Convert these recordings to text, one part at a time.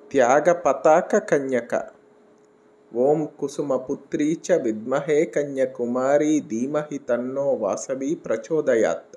త్యాగ పతాక కన్యక ఓం కుసుమపుత్రీ చ విద్మహే కన్యకుమారి ధీమహి తన్నో వాసవి ప్రచోదయాత్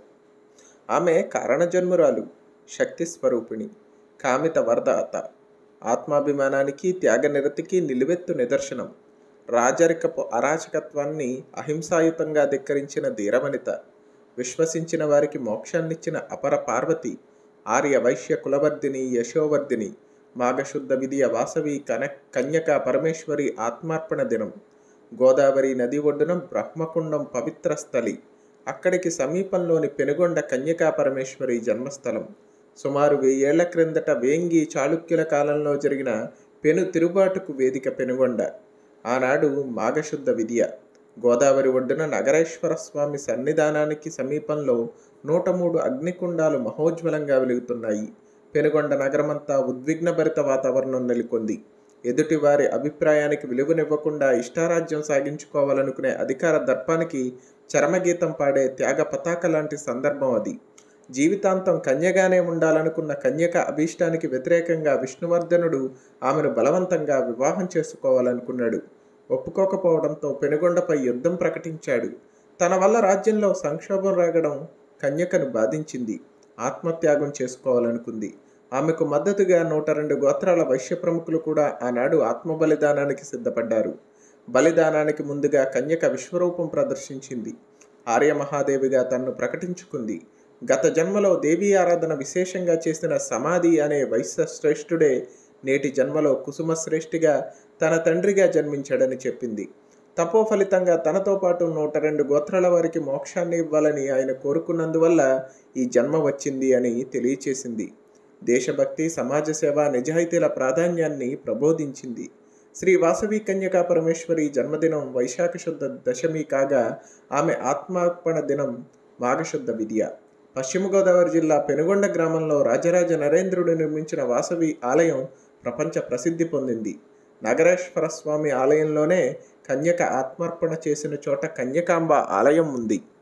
ఆమె కారణజన్మురాలు శక్తి స్వరూపిణి కామిత వరదాత ఆత్మాభిమానానికి త్యాగనిరతికి నిలువెత్తు నిదర్శనం రాజరికపు అరాచకత్వాన్ని అహింసాయుతంగా ధిక్కరించిన ధీరవనిత విశ్వసించిన వారికి మోక్షాన్నిచ్చిన అపర పార్వతి ఆర్య వైశ్య కులవర్ధిని యశోవర్ధిని మాఘశుద్ధ విధియ వాసవి కన కన్యక పరమేశ్వరి ఆత్మార్పణ దినం గోదావరి నది ఒడ్డున బ్రహ్మకుండం పవిత్ర స్థలి అక్కడికి సమీపంలోని పెనుగొండ కన్యకా పరమేశ్వరి జన్మస్థలం సుమారు వెయ్యేళ్ల క్రిందట వేంగి చాళుక్యుల కాలంలో జరిగిన పెను తిరుబాటుకు వేదిక పెనుగొండ ఆనాడు మాఘశుద్ధ విద్య గోదావరి ఒడ్డున నగరేశ్వర స్వామి సన్నిధానానికి సమీపంలో నూట మూడు అగ్నికుండాలు మహోజ్వలంగా వెలుగుతున్నాయి పెనుగొండ నగరమంతా ఉద్విగ్నభరిత వాతావరణం నెలకొంది ఎదుటివారి అభిప్రాయానికి విలువనివ్వకుండా ఇష్టారాజ్యం సాగించుకోవాలనుకునే అధికార దర్పానికి చరమగీతం పాడే త్యాగ పతాక లాంటి సందర్భం అది జీవితాంతం కన్యగానే ఉండాలనుకున్న కన్యక అభీష్టానికి వ్యతిరేకంగా విష్ణువర్ధనుడు ఆమెను బలవంతంగా వివాహం చేసుకోవాలనుకున్నాడు ఒప్పుకోకపోవడంతో పెనుగొండపై యుద్ధం ప్రకటించాడు తన వల్ల రాజ్యంలో సంక్షోభం రాగడం కన్యకను బాధించింది ఆత్మత్యాగం చేసుకోవాలనుకుంది ఆమెకు మద్దతుగా నూట రెండు గోత్రాల వైశ్య ప్రముఖులు కూడా ఆనాడు ఆత్మ బలిదానానికి సిద్ధపడ్డారు బలిదానానికి ముందుగా కన్యక విశ్వరూపం ప్రదర్శించింది ఆర్యమహాదేవిగా తన్ను ప్రకటించుకుంది గత జన్మలో దేవీ ఆరాధన విశేషంగా చేసిన సమాధి అనే వైశ్య శ్రేష్ఠుడే నేటి జన్మలో కుసుమ శ్రేష్ఠిగా తన తండ్రిగా జన్మించాడని చెప్పింది తపో ఫలితంగా తనతో పాటు నూట రెండు గోత్రాల వారికి మోక్షాన్ని ఇవ్వాలని ఆయన కోరుకున్నందువల్ల ఈ జన్మ వచ్చింది అని తెలియచేసింది దేశభక్తి సమాజ సేవ నిజాయితీల ప్రాధాన్యాన్ని ప్రబోధించింది శ్రీ వాసవి కన్యకా పరమేశ్వరి జన్మదినం వైశాఖ శుద్ధ దశమి కాగా ఆమె ఆత్మార్పణ దినం మాఘశుద్ధ విద్య పశ్చిమ గోదావరి జిల్లా పెనుగొండ గ్రామంలో రాజరాజ నరేంద్రుడు నిర్మించిన వాసవి ఆలయం ప్రపంచ ప్రసిద్ధి పొందింది నగరేశ్వర స్వామి ఆలయంలోనే కన్యక ఆత్మార్పణ చేసిన చోట కన్యకాంబ ఆలయం ఉంది